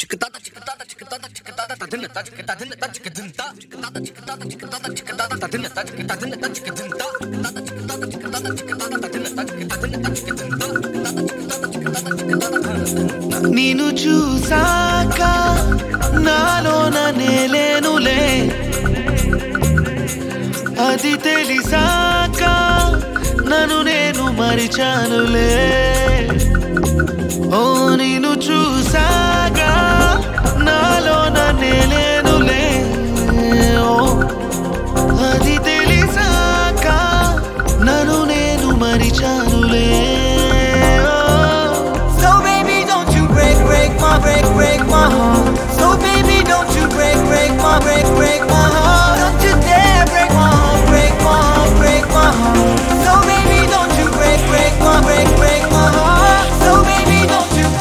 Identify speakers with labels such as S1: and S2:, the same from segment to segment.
S1: నిన్ను చూసాక నాలోన నేలేనులే అది తెలిసాక నన్ను నేను మరిచానులే ఓ నిన్ను చూసాక నాలోన నేలేనులే ఓ అది తెలిసాక నన్ను నేను మరిచానులే ఓ
S2: So baby, don't you break, break my, break, break my heart. So baby, don't you break, break my, break, break my heart. Don't you dare break my heart, break my heart, break my heart. So baby, don't you break, break my, break, break my heart. So baby, don't you.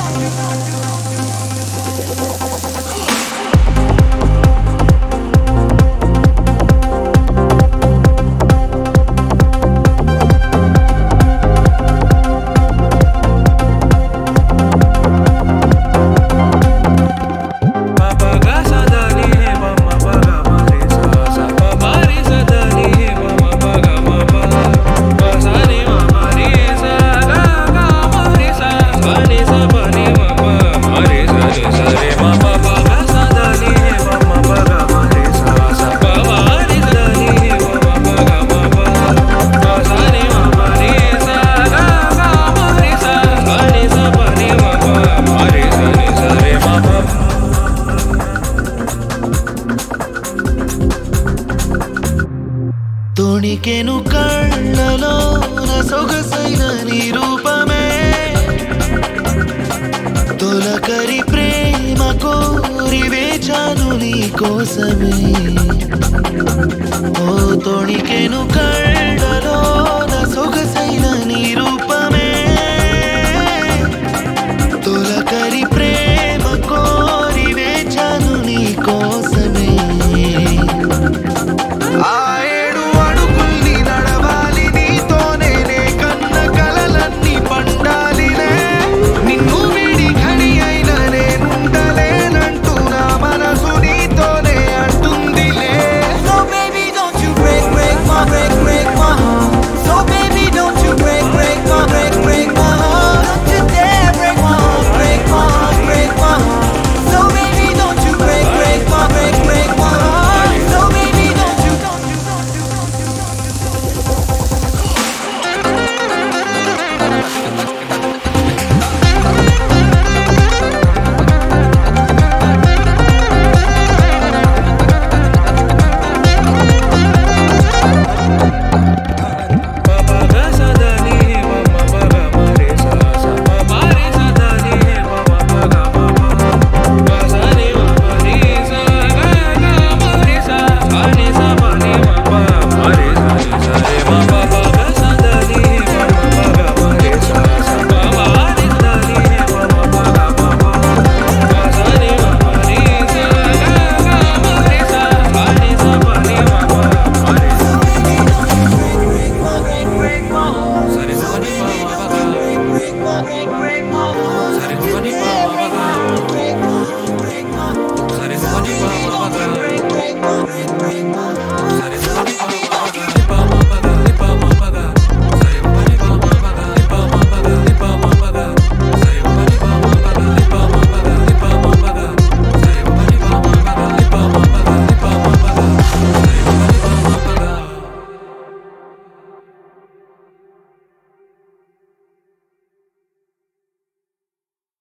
S1: తొణికెను కళ్ళలో సొగసైన నీ రూపమే తొలకరి ప్రేమ కోరి వేచాను నీ కోసమే ఓ తొణికెను కళ్ళలో సొగసైన నీ రూపమే